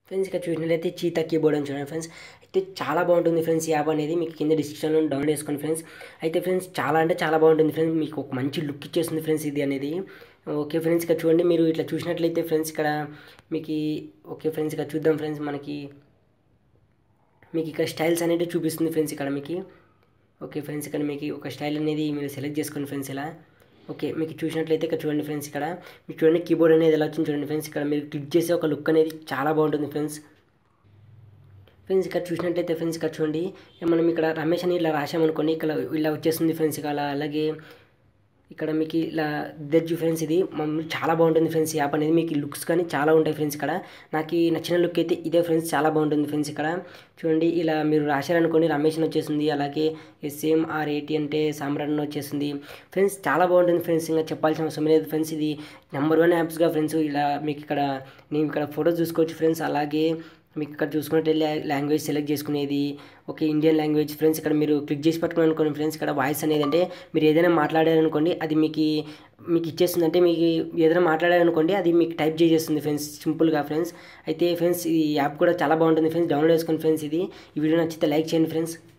friends ఇక్కడ చూసినట్లయితే cheetah keyboard అని చూడండి ఫ్రెండ్స్ అయితే చాలా బాగుంటుంది ఫ్రెండ్స్ ఈ యాప్ అనేది మీకు కింద డిస్క్రిప్షన్లో డౌన్లోడ్ చేసుకోండి ఫ్రెండ్స్ అయితే ఫ్రెండ్స్ చాలా అంటే చాలా బాగుంటుంది ఫ్రెండ్స్ మీకు ఒక మంచి లుక్ ఇచ్చేస్తుంది ఫ్రెండ్స్ ఇది అనేది ఓకే ఫ్రెండ్స్ ఇక్కడ చూడండి మీరు ఇట్లా చూసినట్లయితే ఫ్రెండ్స్ ఇక్కడ మీకు ఓకే ఫ్రెండ్స్ ఇక్కడ చూద్దాం ఫ్రెండ్స్ మనకి మీకు ఇక్కడ స్టైల్స్ అనేది చూపిస్తుంది ఫ్రెండ్స్ ఇక్కడ మీకు ఓకే ఫ్రెండ్స్ ఇక్కడ మీకు ఒక స్టైల్ అనేది మీరు సెలెక్ట్ చేసుకోండి ఫ్రెండ్స్ ఇలా ఓకే మీకు చూసినట్లయితే ఇక్కడ చూడండి ఫ్రెండ్స్ ఇక్కడ మీకు చూడండి కీబోర్డ్ అనేది ఎలా వచ్చింది చూడండి ఫ్రెండ్స్ ఇక్కడ మీరు క్లిక్ చేసే ఒక లుక్ అనేది చాలా బాగుంటుంది ఫ్రెండ్స్ ఫ్రెండ్స్ ఇక్కడ చూసినట్లయితే ఫ్రెండ్స్ ఇక్కడ చూడండి మనం ఇక్కడ రమేష్ అని ఇలా రాసామనుకోండి ఇక్కడ ఇలా వచ్చేస్తుంది ఫ్రెండ్స్ ఇక్కడ అలాగే ఇక్కడ మీకు ఇలా దర్జు ఫ్రెండ్స్ ఇది మమ్మల్ని చాలా బాగుంటుంది ఫ్రెండ్స్ ఈ యాప్ అనేది మీకు లుక్స్ కానీ చాలా ఉంటాయి ఫ్రెండ్స్ ఇక్కడ నాకు ఈ నచ్చిన లుక్ అయితే ఇదే ఫ్రెండ్స్ చాలా బాగుంటుంది ఫ్రెండ్స్ ఇక్కడ చూడండి ఇలా మీరు రాశారనుకోండి రమేష్ అని వచ్చేసింది అలాగే సేమ్ ఆర్ ఎయిటీ అంటే సామ్రాన్ వచ్చేసింది ఫ్రెండ్స్ చాలా బాగుంటుంది ఫ్రెండ్స్ ఇంకా చెప్పాల్సిన అవసరం లేదు ఫ్రెండ్స్ ఇది నెంబర్ వన్ యాప్స్గా ఫ్రెండ్స్ ఇలా మీకు ఇక్కడ నేను ఇక్కడ ఫోటోస్ చూసుకోవచ్చు ఫ్రెండ్స్ అలాగే మీకు ఇక్కడ చూసుకుంటే లాంగ్వేజ్ సెలెక్ట్ చేసుకునేది ఓకే ఇండియన్ లాంగ్వేజ్ ఫ్రెండ్స్ ఇక్కడ మీరు క్లిక్ చేసి పట్టుకుని అనుకోండి ఫ్రెండ్స్ ఇక్కడ వాయిస్ అనేది అంటే మీరు ఏదైనా మాట్లాడారనుకోండి అది మీకు మీకు ఇచ్చేస్తుంది అంటే మీకు ఏదైనా మాట్లాడారనుకోండి అది మీకు టైప్ చేసేస్తుంది ఫ్రెండ్స్ సింపుల్గా ఫ్రెండ్స్ అయితే ఫ్రెండ్స్ ఈ యాప్ కూడా చాలా బాగుంటుంది ఫ్రెండ్స్ డౌన్లోడ్ చేసుకోండి ఫ్రెండ్స్ ఇది ఈ వీడియో నచ్చితే లైక్ చేయండి ఫ్రెండ్స్